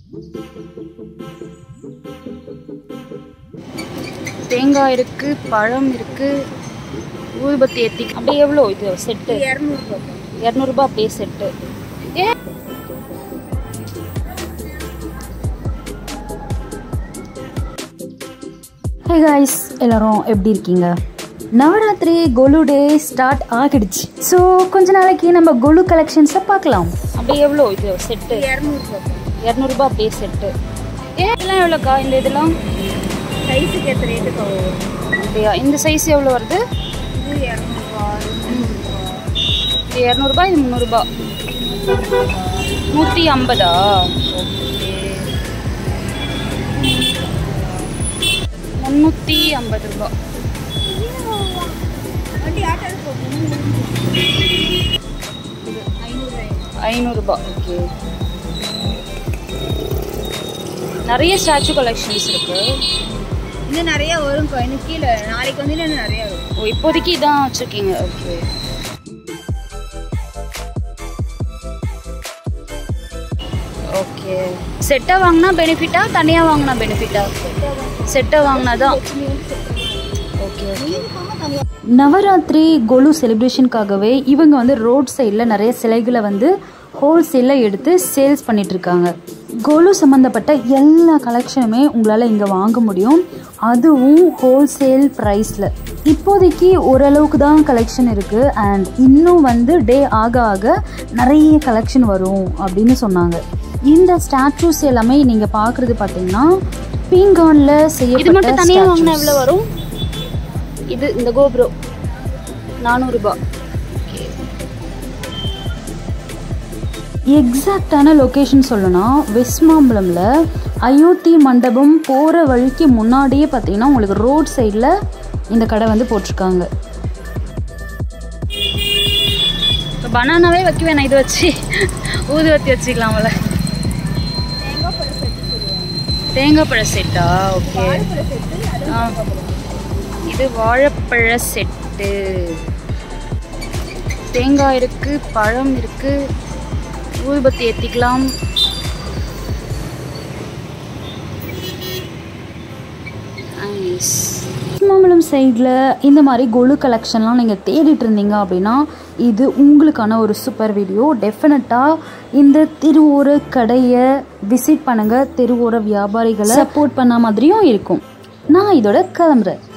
தேங்காய் இருக்கு பழம் இருக்கு ஊதுபத்தி ஏத்தி அப்படியே எவ்வளோ இது செட்டு இரநூறுபா இரநூறுபா அப்படியே செட்டு ஏ ஹே காய்ஸ் எல்லாரும் எப்படி இருக்கீங்க நவராத்திரி கொலு டே ஸ்டார்ட் ஆகிடுச்சு ஸோ கொஞ்ச நாளைக்கு நம்ம கொலு கலெக்ஷன்ஸை பார்க்கலாம் அப்படியே எவ்வளோ இது செட்டு இரநூறுபா இரநூறுபா அப்படியே செட்டு ஏ இதெல்லாம் எவ்வளோக்கா இந்த இதெல்லாம் சைஸுக்கு ஏற்ற ரேட்டுக்கு வரும் அப்படியா இந்த சைஸ் எவ்வளோ வருது இது இரநூறுபா இது இரநூறுபா இது முந்நூறுபா நூற்றி ஐம்பதா ஓகே முந்நூற்றி ஐம்பது ரூபா வண்டி ஆட்டோவில் போகணும் ஐநூறு ஐநூறுரூபா ஓகே நிறைய ஸ்டாச்சு கலெக்ஷன்ஸ் இருக்கு இன்னும் நிறைய வரும் இன்னும் கீழே நாளைக்கு வந்து இன்னும் நிறைய வரும் ஓ இப்போதைக்கு இதான் வச்சுருக்கீங்க ஓகே ஓகே செட்டை வாங்கினா பெனிஃபிட்டா தனியாக வாங்கினா பெனிஃபிட்டா செட்டை வாங்கினா தான் ஓகே ஓகே நவராத்திரி கொலு செலிப்ரேஷனுக்காகவே இவங்க வந்து ரோட் சைடில் நிறைய சிலைகளை வந்து ஹோல்சேலில் எடுத்து சேல்ஸ் பண்ணிட்டு இருக்காங்க கொலு சம்மந்தப்பட்ட எல்லா கலெக்ஷனுமே உங்களால் இங்கே வாங்க முடியும் அதுவும் ஹோல்சேல் ப்ரைஸில் இப்போதைக்கு ஓரளவுக்கு தான் கலெக்ஷன் இருக்குது அண்ட் இன்னும் வந்து டே ஆக ஆக நிறைய கலெக்ஷன் வரும் அப்படின்னு சொன்னாங்க இந்த ஸ்டாச்சூஸ் எல்லாமே நீங்கள் பார்க்குறது பார்த்தீங்கன்னா பீங்கானில் செய்ய இது மட்டும் தனியாக வாங்கினா எவ்வளோ வரும் இது இந்த கோபுரம் நானூறுபா எக்ஸாக்டான லொக்கேஷன் சொல்லணும்னா வெஸ்ட் மாம்பலமில் அயோத்தி மண்டபம் போகிற வழிக்கு முன்னாடியே பார்த்தீங்கன்னா உங்களுக்கு ரோட் சைடில் இந்த கடை வந்து போட்டிருக்காங்க இப்போ பனானாவே வைக்க வேணாம் இது வச்சு ஊதுவத்தி வச்சுக்கலாம்ல தேங்காய் பழ செட்டா ஓகே ஆ இது வாழைப்பழ செட்டு தேங்காய் இருக்கு பழம் இருக்கு ஊதுபத்தி ஏற்றிக்கலாம் மாம்பழம் சைடில் இந்த மாதிரி கொலு கலெக்ஷன்லாம் நீங்கள் தேடிட்டு இருந்தீங்க அப்படின்னா இது உங்களுக்கான ஒரு சூப்பர் வீடியோ டெஃபினட்டாக இந்த திருவோர கடையை விசிட் பண்ணுங்கள் திருவோர வியாபாரிகளை சப்போர்ட் பண்ண மாதிரியும் இருக்கும் நான் இதோட கிளம்புறேன்